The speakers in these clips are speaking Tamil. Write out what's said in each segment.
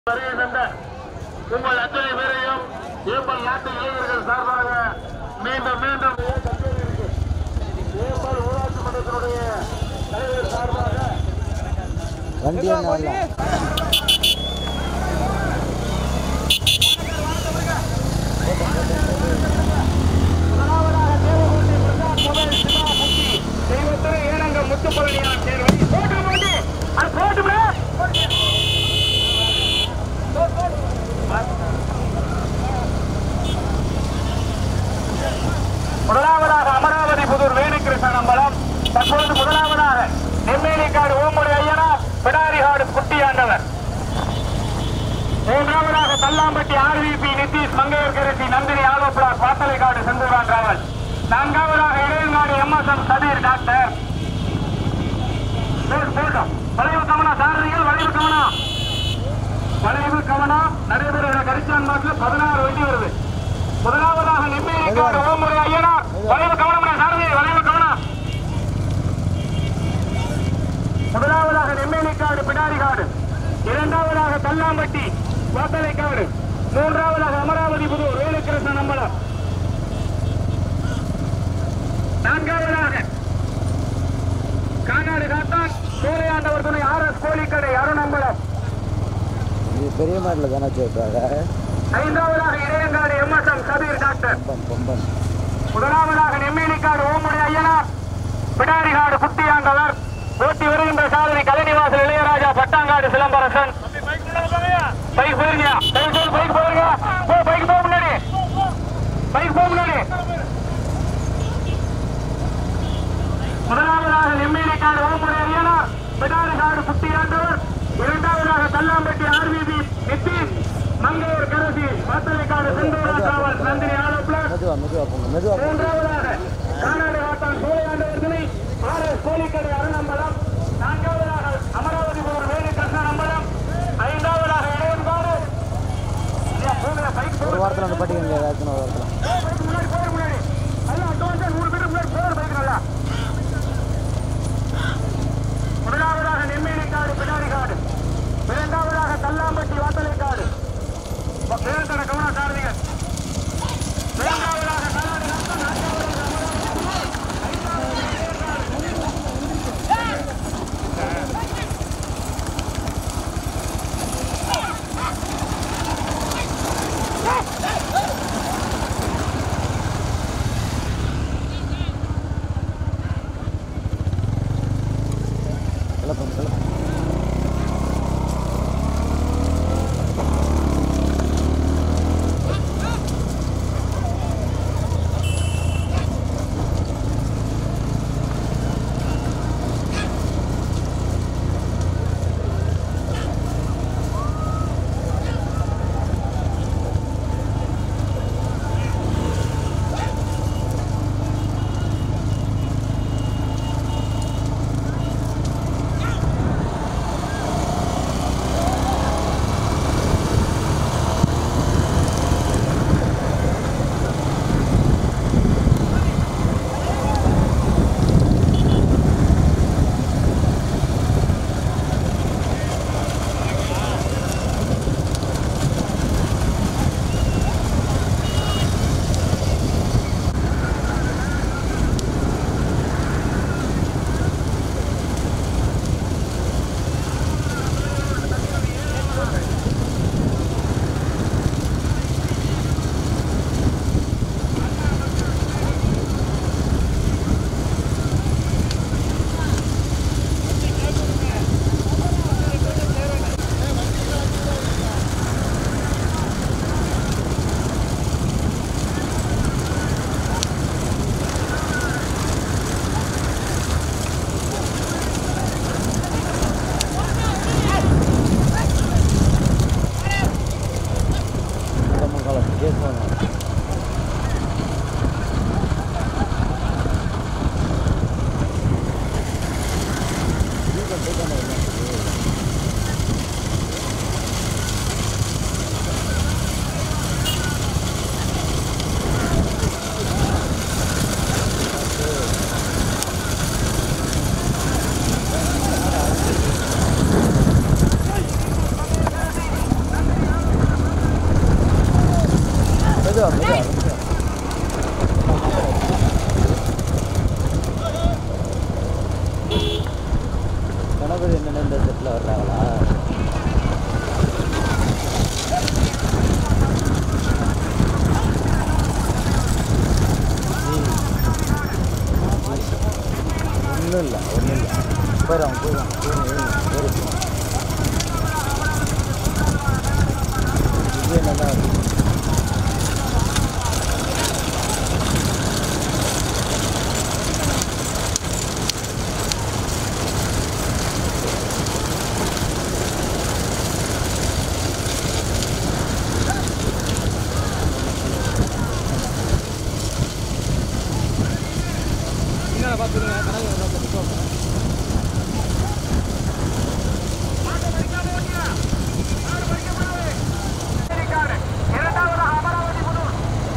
வருகை தந்த உங்கள் அத்தனை பேரையும் ஏம்பல் நாட்டு இளைஞர்கள் சார்பாக மீண்டும் மீண்டும் ஏம்பல் ஊராட்சி மன்றத்தினுடைய தலைவர் சார்பாக வண்டி என்ன வரல முதலாவதாக தேவகோட்டை பிரசாத் மொபைல் சிவாபுத்தி தெய்வத்துறை ஏனங்க முத்துப்பழனியார் சேர்வை போட்டு போட்டு அது போட்டு முதலாவதாக அமராவதி புதூர் வேணுகிருஷ்ணன் அம்பலம் தற்போது முதலாவதாக நெம்மேலிக்காடு ஓமுறை ஐயனார் பிடாரிகாடு குட்டியாண்டவர் மூன்றாவதாக தல்லாம்பட்டி ஆர்விபி நிதிஷ் மங்கையர்கரசி நந்தினி ஆலோப்புரா பாத்தலைக்காடு செந்தூரான் டிராவல் நான்காவதாக இடையங்காடு எம்எஸ்எம் கபீர் டாக்டர் போடு, போட்டோம். வளைவு கவனம் சாரதிகள் வளைவு கவனம் வளைவு கவனம் நடைபெறுகிற கரிச்சான் மாட்டில் பதினாறு வண்டி வருது முதலாவதாக நெம்மேலிக்காடு ஓமுறை ஐயனார் வளைவு கவனம் சாரதி வளைவு கவனம் முதலாவதாக நெம்மேலிக்காடு பிடாரிகாடு இரண்டாவதாக தல்லாம்பட்டி வாத்தலைக்காடு மூன்றாவதாக அமராவதி புதூர் வேலுக்கிருஷ்ணன் அம்பலம் நான்காவதாக கானாடு காத்தான் சூரையாண்டவர் துணை ஆர் எஸ் கோழிக்கடை அருணம்பலம் இது பெரிய மாட்டில் தானே வச்சிருக்காங்க ஐந்தாவதாக இடையங்காடு எம்எஸ்எம் கபீர் டாக்டர் கொம்பன் கொம்பன் முதலாவதாக நெம்மேலிக்காடு ஓமுறை ஐயனார் பிடாரிகாடு குட்டியாண்டவர் ஓட்டி வருகின்ற சாதனை கலைநிவாசல் இளையராஜா பட்டாங்காடு சிலம்பரசன் பைக் போயிருங்க தயவு செய்து பைக் போயிருங்க போ பைக் போ முன்னாடி பைக் போ முன்னாடி முதலாவதாக நெம்மேலிக்காடு ஓமுறை ஐயனார் பிடாரிகாடு குட்டியாண்டவர் இரண்டாவதாக தல்லாம்பட்டி ஆர்விபி நிதிஷ் மங்கையூர் கரசி மாத்தலைக்காடு செந்தூரா டிராவல் நந்தினி ஆலோப்ளஸ் மெதுவா மெதுவா போங்க மெதுவா போங்க மூன்றாவதாக கானாடு காத்தான் சூளையாண்டவர்களை ஆர் எஸ் கோழிக்கடை அருணம்பலம் நான்காவதாக அமராவதி போர் வேலு கிருஷ்ணன் அம்பலம் ஐந்தாவதாக இளையன்காடு இல்லையா, போங்க, பைக் ஒரு போங்க. வாரத்தில் அந்த பட்டிங்க ஏதாச்சும் ஒரு வாரத்தில் ஏய், பைக் முன்னாடி, போயிரு முன்னாடி. நல்லா advance ஆ நூறு பேருக்கு முன்னாடி போயிரு பைக் நல்லா. முதலாவதாக நெம்மேலிக்காடு பிடாரிக்காடு இரண்டாவதாக கல்லாம்பட்டி வாத்தலைக்காடு வேறுதட கவன சாரதிகள் மூன்றாவதாக கல்லாடு நாட்டம், நான்காவதாக அமராவதி போதும் போதும் ஏறி ஏறி இதே நல்லா இருக்கு இரண்டாவது அமராவதி புதூர்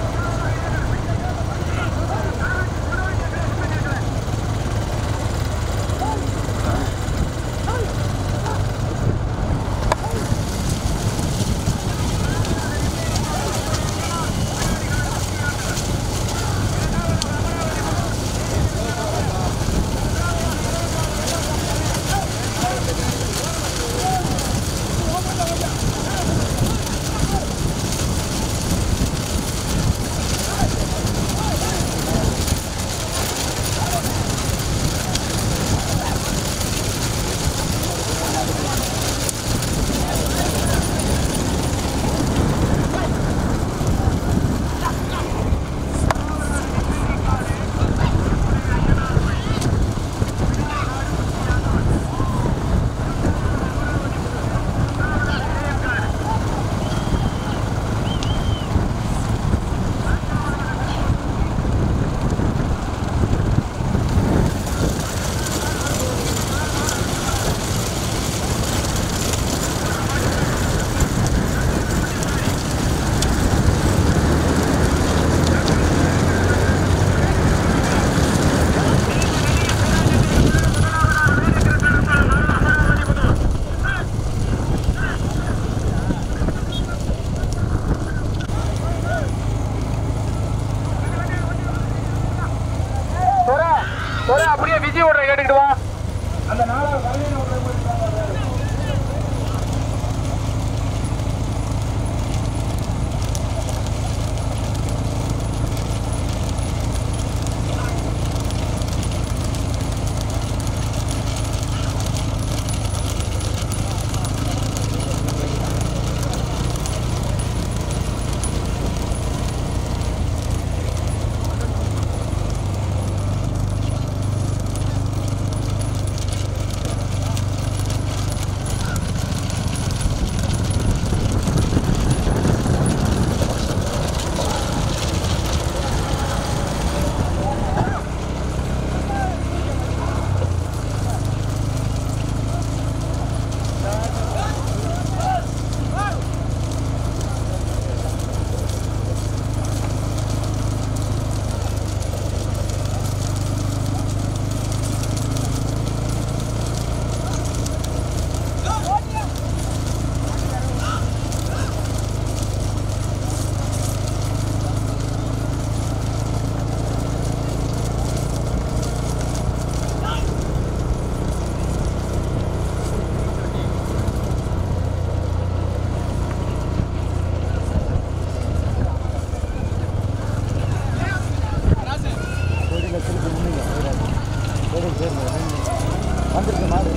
துரை, துரை, அப்படியே விஜய் ஓடுற கேட்டுக்கிட்டு வா அந்த நாலாவது கலைஞர் ஓடுற போய் பாருங்க. கோடியில் திருப்பி நின்றுங்க கோடி சேர்ந்து வந்துருக்கு மாடு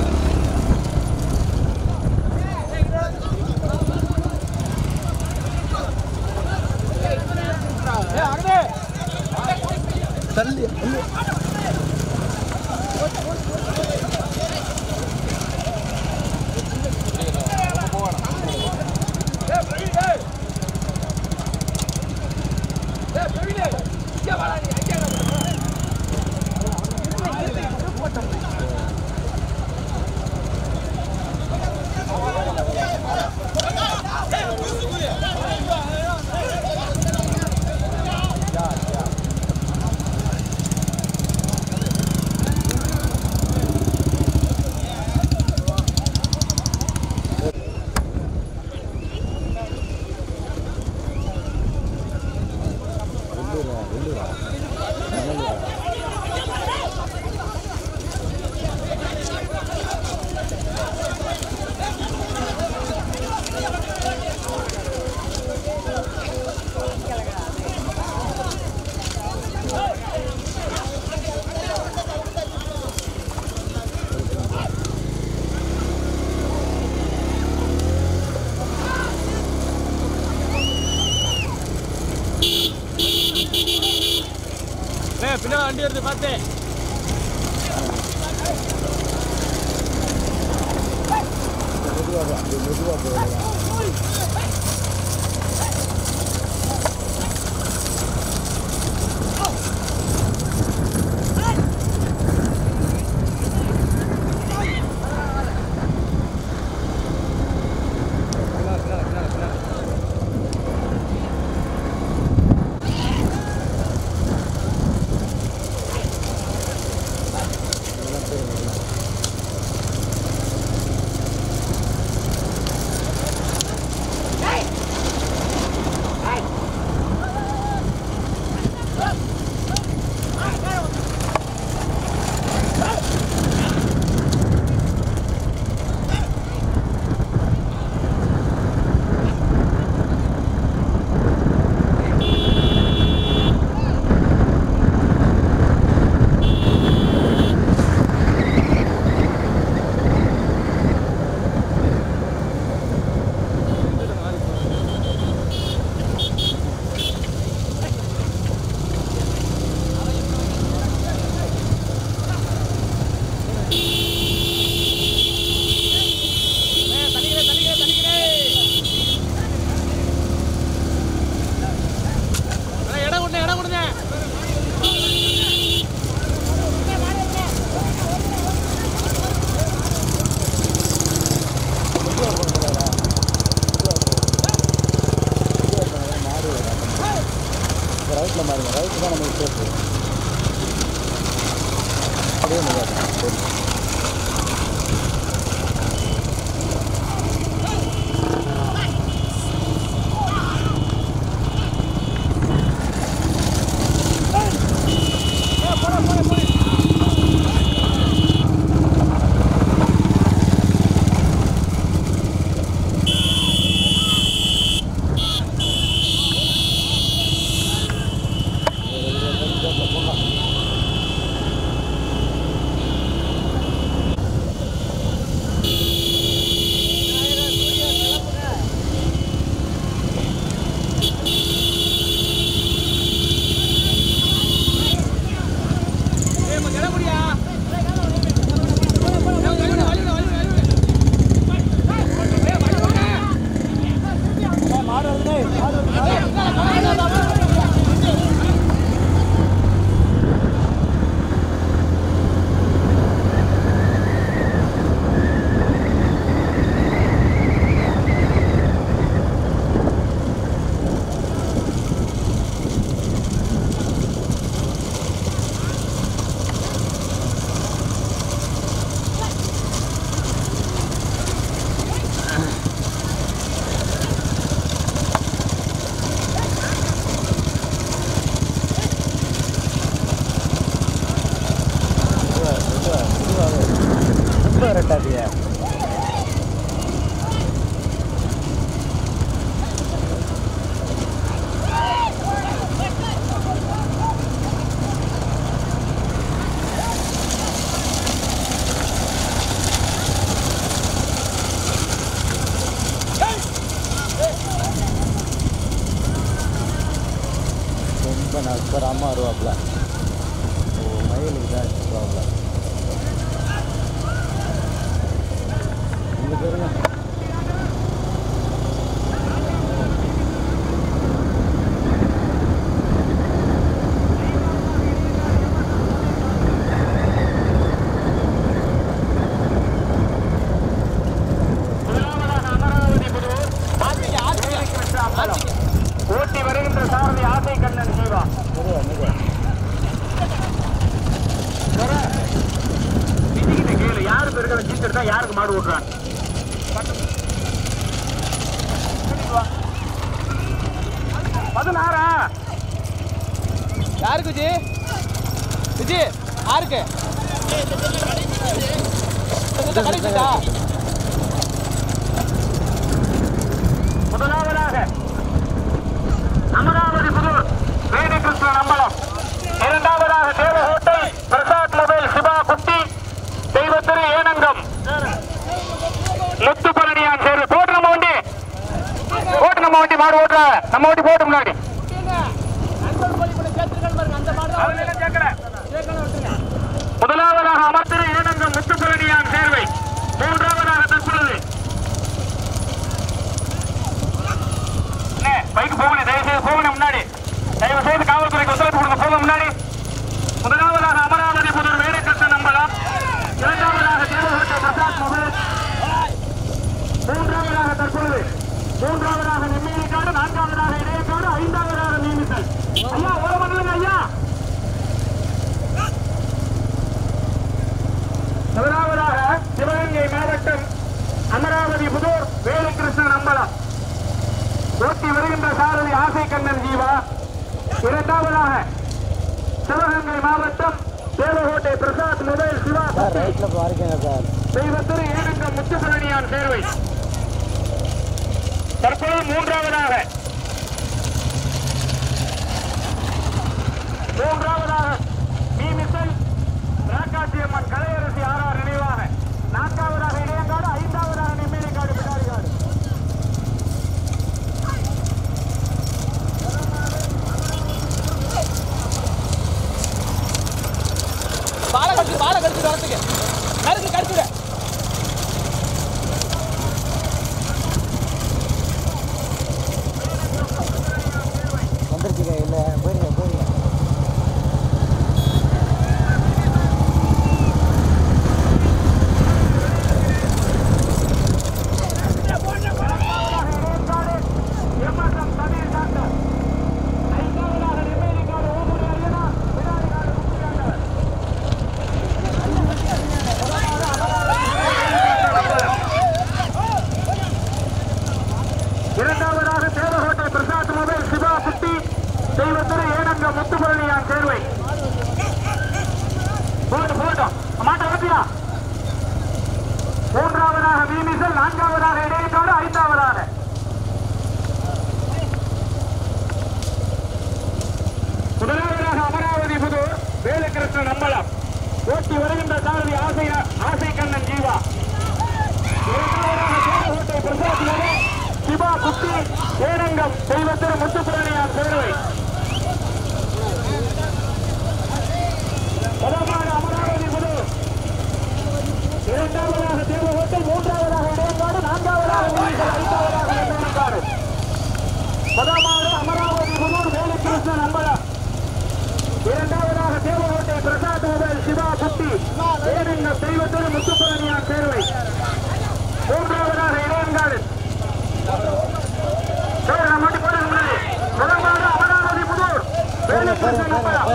தள்ளி தள்ளி வெள்ளூரா வெள்ளூரா நல்லூரா வண்டி வருது பார்த்து மெதுவாக அப்படி மெதுவாக போகலாம் இடம் கொடுங்க இடம் கொடுங்க மாடு ரைட்டில் மாறுங்க ரைட்டு தான் நமக்கு சேஃபு அப்படியே நல்லா சரி ஏய் மங்க இடம் குடியா வழி விடு வழி விடு வழி விடு ஏய் வழி விடு மாடு வருதுண்ணே மாடு வருது ரொம்ப ரெட்டாதிய ரொம்ப நக்கராமல் வருவாப்புல ஓ மயிலுக்கு தான் வருவாப்புல இங்கே பாருங்க முதலாவதாக அமராவதி புதூர் வேலைக்கு வென்ற அம்பலம். ஓட்டி வருகின்ற சாரதி ஆசை கண்ணன் ஜீவா மெதுவா மெதுவா விதிக்கிட்ட கேளு யாரு பெருக்கிற சீட்டு எடுத்தா யாருக்கு மாடு ஓட்டுறான் பதினாறா யாருக்கு விஜி விஜி யாருக்கு கிடைக்குதா முதலாவதாக அமராவதி புதூர் வேடி கிருஷ்ணன் அம்பலம் இரண்டாவதாக தேவகோட்டை பிரசாத் மொபைல் சிவா குட்டி தெய்வத்திரு ஏனங்கம் முத்து பழனியான் சேர்வு போட்டு நம்ம வண்டி போட்டு நம்ம வண்டி மாடு ஓட்டுற நம்ம வண்டி போட்டு முன்னாடி அவங்க எல்லாம் சேர்க்கல முதலாவதாக அமர்த்திரு இரண்டங்கம் முத்துப்பழனியான் சேர்வை மூன்றாவதாக தற்பொழுது அண்ணே, பைக் போகணும் தயவு செய்து போகணும் முன்னாடி தயவு செய்து காவல்துறைக்கு ஒத்துழைப்பு கொடுங்க போக முன்னாடி முதலாவதாக அமராவதி புதூர் வேடக்கட்ட நம்பலாம் இரண்டாவதாக தேவகோட்டை பிரசாத் மொபைல் மூன்றாவதாக தற்பொழுது மூன்றாவதாக நெம்மேலிக்காடு நான்காவதாக இடையக்காடு ஐந்தாவதாக நியமித்தல் ஐயா ஓரம் பண்ணுங்க ஐயா முதலாவதாக சிவகங்கை மாவட்டம் அமராவதி புதூர் வேலுகிருஷ்ணன் அம்பலம் ஓட்டி வருகின்ற சாரதி ஆசை கண்ணன் ஜீவா இரண்டாவதாக சிவகங்கை மாவட்டம் தேவகோட்டை பிரசாத் மொபைல் சிவா சார் ரைட்டில் பாருங்க சார் தெய்வத்திரு ஏனங்கம் முத்துசுரணியான் சேர்வை தற்போது மூன்றாவதாக மூன்றாவதாக மீமிசல் ராக்காட்சியம்மன் கலையரசி ஆறார் நினைவாக நான்காவதாக இடையங்காடு ஐந்தாவதாக நெம்மேலிக்காடு பிடாரிகாடு பாலை கடிச்சு பாலை கடிச்சு வரத்துக்கு கருத்து கடிச்சுட வந்துருச்சுங்க இல்லை போயிருங்க போயிருங்க இடையங்காடு எம்எஸ்எம் தமிழ் டாக்டர் ஐந்தாவதாக நெம்மேலிக்காடு ஓமுடி அரியனா பிடாரிகாடு முத்துக்காண்டவர் இரண்டாவதாக தேவகோட்டை பிரசாத் மொபைல் சிவா குட்டி தெய்வத்திரு ஏனங்க முத்துபழனியான் சேர்வை போட்டு போட்டோம் மாட்ட வந்தியா மூன்றாவதாக மீமிசல் நான்காவதாக இடையக்காடு ஐந்தாவதாக முதலாவதாக அமராவதி புதூர் வேலுகிருஷ்ணன் அம்பலம் ஓட்டி வருகின்ற சாரதி ஆசை ஆசை கண்ணன் ஜீவா இரண்டாவதாக தேவகோட்டை பிரசாத் மொபைல் சிவா குட்டி ஏனங்கம் தெய்வத்திரு முத்துப்பிரணியார் சேர்வை முதலாவது அமராவதி புதூர் இரண்டாவதாக தேவகோட்டை மூன்றாவதாக இடையங்காடு நான்காவதாக மீன்கள் ஐந்தாவதாக எண்ணெய்க்காடு முதலாவது அமராவதி புதூர் வேலுகிருஷ்ணன் அம்பலம் இரண்டாவதாக தேவகோட்டை பிரசாத் மொபைல் சிவா குட்டி ஏனங்கம் தெய்வத்திரு முத்துப்பிரணியார் சேர்வை மூன்றாவதாக இடையங்காடு சரி, நம்ம மட்டும் போடுங்க முன்னாடி. முதலாவது அமராவதி புதூர் வேலுகிருஷ்ணன் அம்பலம்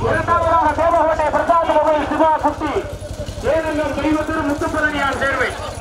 இரண்டாவதாக தேவகோட்டை பிரசாத் மொபைல் சிவா குட்டி ஏனெங்கும் தெய்வத்திரு முத்துப்பரணியான் சேர்வை